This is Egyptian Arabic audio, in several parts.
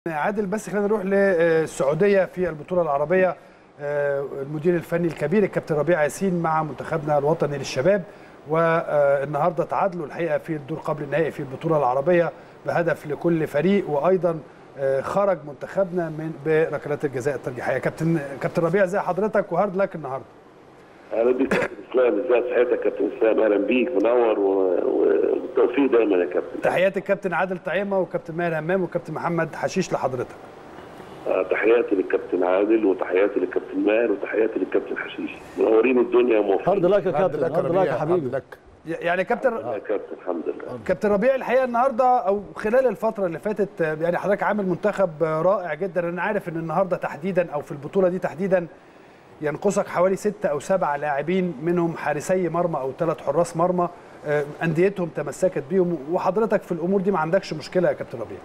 عادل بس خلينا نروح للسعوديه في البطوله العربيه المدير الفني الكبير الكابتن ربيع ياسين مع منتخبنا الوطني للشباب والنهارده تعادلوا الحقيقه في الدور قبل النهائي في البطوله العربيه بهدف لكل فريق وايضا خرج منتخبنا من بركلات الجزاء الترجيحيه كابتن كابتن ربيع ازي حضرتك وهارد لك النهارده اهلا بيك كابتن اسلام ازي صحتك كابتن اسلام اهلا بيك منور والتوفيق دايما يا كابتن تحياتي الكابتن عادل طعيمه وكابتن ماهر همام وكابتن محمد حشيش لحضرتك آه تحياتي للكابتن عادل وتحياتي للكابتن ماهر وتحياتي للكابتن حشيش منورين الدنيا وموفقين هارد لك يا كابتن هارد لك يا حبيبي يعني كابتن يا كابتن الحمد لله كابتن ربيع الحقيقه النهارده او خلال الفتره اللي فاتت يعني حضرتك عامل منتخب رائع جدا انا عارف ان النهارده تحديدا او في البطوله دي تحديدا ينقصك حوالي ستة أو سبعة لاعبين منهم حارسي مرمى أو ثلاث حراس مرمى أنديتهم تمسكت بيهم وحضرتك في الأمور دي ما عندكش مشكلة يا كابتن ربيع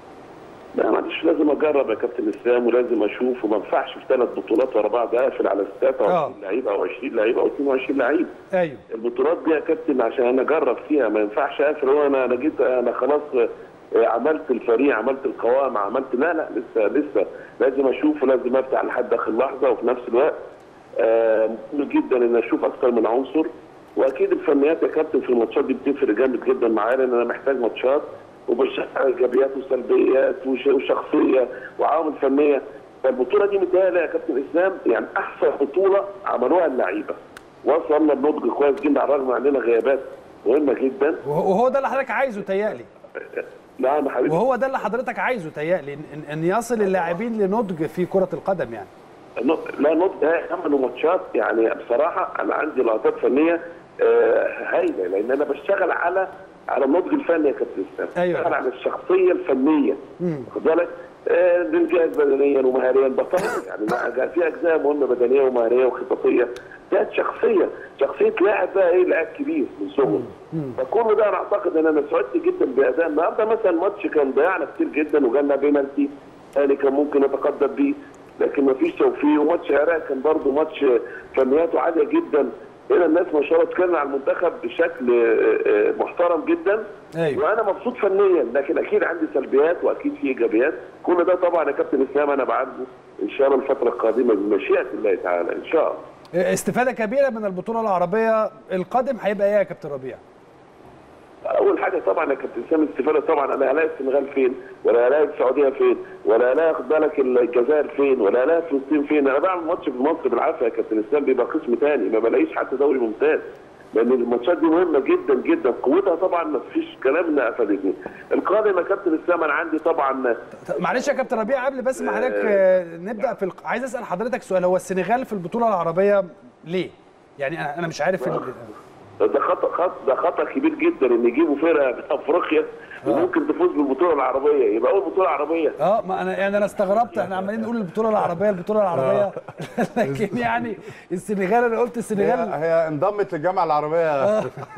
لا معلش لازم اجرب يا كابتن اسلام ولازم اشوف وما ينفعش في ثلاث بطولات ورا بعض اقفل على 23 لعيب او 20 لعيب او 22 لعيب ايوه البطولات دي يا كابتن عشان انا اجرب فيها ما ينفعش اقفل وانا انا جيت انا خلاص عملت الفريق عملت القوام عملت لا لا لسه لسه لازم اشوف ولازم افتح لحد اخر لحظه وفي نفس الوقت آه مهم جدا ان اشوف اكثر من عنصر واكيد الفنيات يا كابتن في الماتشات دي بتفرق جامد جدا معايا لان انا محتاج ماتشات وبشحن ايجابيات وسلبيات وشخصيه وعوامل فنيه فالبطوله دي متهيألي يا كابتن اسلام يعني احسن بطوله عملوها اللعيبه وصلنا بنضج كويس جدا على الرغم عندنا غيابات مهمه جدا وهو ده اللي حضرتك عايزه تيألي نعم يا حبيبي وهو ده اللي حضرتك عايزه تيألي ان, إن يصل اللاعبين لنضج في كره القدم يعني لا نضج عملوا ماتشات يعني بصراحه انا عندي لقطات فنيه هايله لان انا بشتغل على على النضج الفني يا كابتن اسلام ايوه بشتغل على الشخصيه الفنيه واخد بالك بنجهز بدنيا ومهاريا بطل يعني في اجزاء مهمه بدنيه ومهاريه وخططيه كانت شخصيه شخصيه لاعب بقى ايه لاعب كبير من صغره فكل ده انا اعتقد ان انا سعدت جدا باداء النهارده مثلا ماتش كان ضيعنا كتير جدا وجالنا بينالتي ثاني كان ممكن نتقدم بيه لكن ما فيش توفيق وماتش العراق كان برضه ماتش فنياته عاليه جدا هنا الناس ما شاء الله اتكلموا على المنتخب بشكل محترم جدا أيوة. وانا مبسوط فنيا لكن اكيد عندي سلبيات واكيد في ايجابيات كل ده طبعا يا كابتن اسلام انا بعالجه ان شاء الله الفتره القادمه بمشيئه الله تعالى ان شاء الله استفاده كبيره من البطوله العربيه القادم هيبقى ايه يا كابتن ربيع؟ اول حاجه طبعا يا كابتن سامي الاستفاده طبعا انا هلاقي السنغال فين ولا هلاقي السعوديه فين ولا هلاقي خد بالك الجزائر فين ولا هلاقي فلسطين فين انا بعمل ماتش في مصر بالعافيه يا كابتن اسلام بيبقى قسم ثاني ما بلاقيش حتى دوري ممتاز لان الماتشات دي مهمه جدا جدا قوتها طبعا ما فيش كلام انها افادتني القادم يا كابتن اسلام انا عندي طبعا معلش يا كابتن ربيع قبل بس ما حضرتك نبدا في الق... عايز اسال حضرتك سؤال هو السنغال في البطوله العربيه ليه؟ يعني انا انا مش عارف ال... ده خطا خط ده خطا كبير جدا ان يجيبوا فرقه من افريقيا وممكن تفوز بالبطوله العربيه يبقى اول بطوله عربيه اه ما انا يعني انا استغربت احنا عمالين نقول البطوله العربيه البطوله العربيه لكن يعني السنغال انا قلت السنغال هي, هي انضمت للجامعه العربيه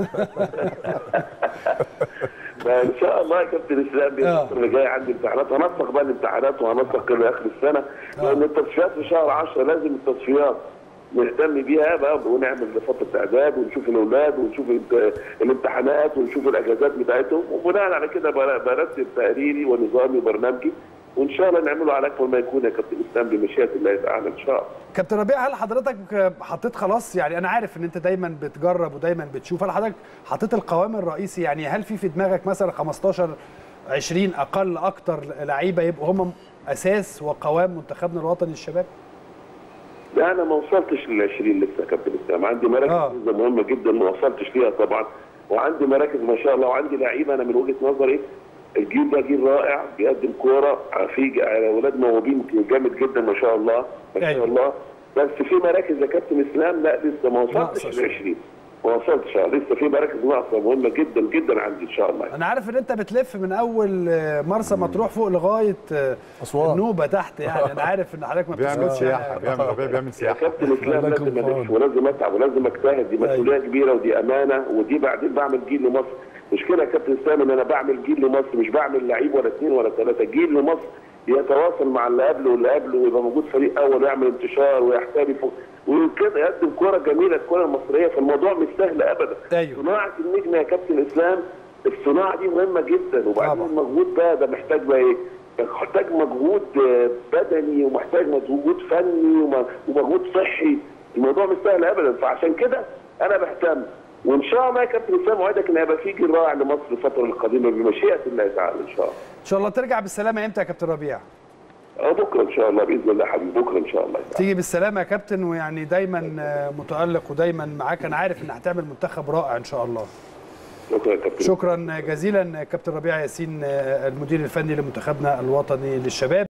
ان شاء الله يا كابتن اسلام الفتره اللي جايه عندي امتحانات هنسق بقى الامتحانات وهنسق لاخر السنه لان التصفيات في شهر 10 لازم التصفيات نهتم بيها بقى ونعمل فتره اعداد ونشوف الاولاد ونشوف الامتحانات ونشوف الاجازات بتاعتهم وبناء على كده برتب تقريري ونظامي وبرنامجي وان شاء الله نعمله على اكمل ما يكون يا كابتن اسلام بمشيئه الله تعالى ان شاء الله. كابتن ربيع هل حضرتك حطيت خلاص يعني انا عارف ان انت دايما بتجرب ودايما بتشوف هل حضرتك حطيت القوام الرئيسي يعني هل في في دماغك مثلا 15 20 اقل اكتر لعيبه يبقوا هم اساس وقوام منتخبنا الوطني للشباب؟ لا انا ما وصلتش لل 20 لسه يا كابتن اسلام عندي مراكز آه. مهمه جدا ما وصلتش ليها طبعا وعندي مراكز ما شاء الله وعندي لعيبه انا من وجهه نظري الجيل ده جيل رائع بيقدم كوره في اولاد موهوبين جامد جدا ما شاء الله ما شاء أيوة. الله بس في مراكز يا كابتن اسلام لا لسه ما وصلتش لل 20 ما وصلتش لسه في مراكز ناقصه مهمه جدا جدا عندي ان شاء الله انا عارف ان انت بتلف من اول مرسى مطروح فوق لغايه اسوان النوبه تحت يعني انا عارف ان حضرتك ما بيعمل سياحه بيعمل بيعمل يا سياحه كابتن اسلام لازم الف ولازم اتعب ولازم اجتهد دي مسؤوليه كبيره ودي امانه ودي بعدين بعمل جيل لمصر مشكله يا كابتن اسلام ان انا بعمل جيل لمصر مش بعمل لعيب ولا اثنين ولا ثلاثه جيل لمصر يتواصل مع اللي قبله واللي قبله ويبقى موجود فريق اول ويعمل انتشار ويحترف وكده يقدم كوره جميله الكوره المصريه فالموضوع مش سهل ابدا أيوه. صناعه النجم يا كابتن اسلام الصناعه دي مهمه جدا وبعدين طبعا. المجهود ده ده محتاج بقى ايه؟ محتاج مجهود آه، بدني ومحتاج مجهود فني وم- ومجهود صحي الموضوع مش سهل ابدا فعشان كده انا بهتم وان شاء الله يا كابتن اسامه اوعدك ان هيبقى في جيل رائع لمصر الفتره القادمه بمشيئه الله تعالى ان شاء الله ان شاء الله ترجع بالسلامه امتى يا كابتن ربيع اه بكره ان شاء الله باذن الله حبيبي بكره ان شاء الله تعالى. تيجي بالسلامه يا كابتن ويعني دايما آه، متالق ودايما معاك انا عارف ان هتعمل منتخب رائع ان شاء الله شكرا يا كابتن شكرا جزيلا كابتن ربيع ياسين آه، المدير الفني لمنتخبنا الوطني للشباب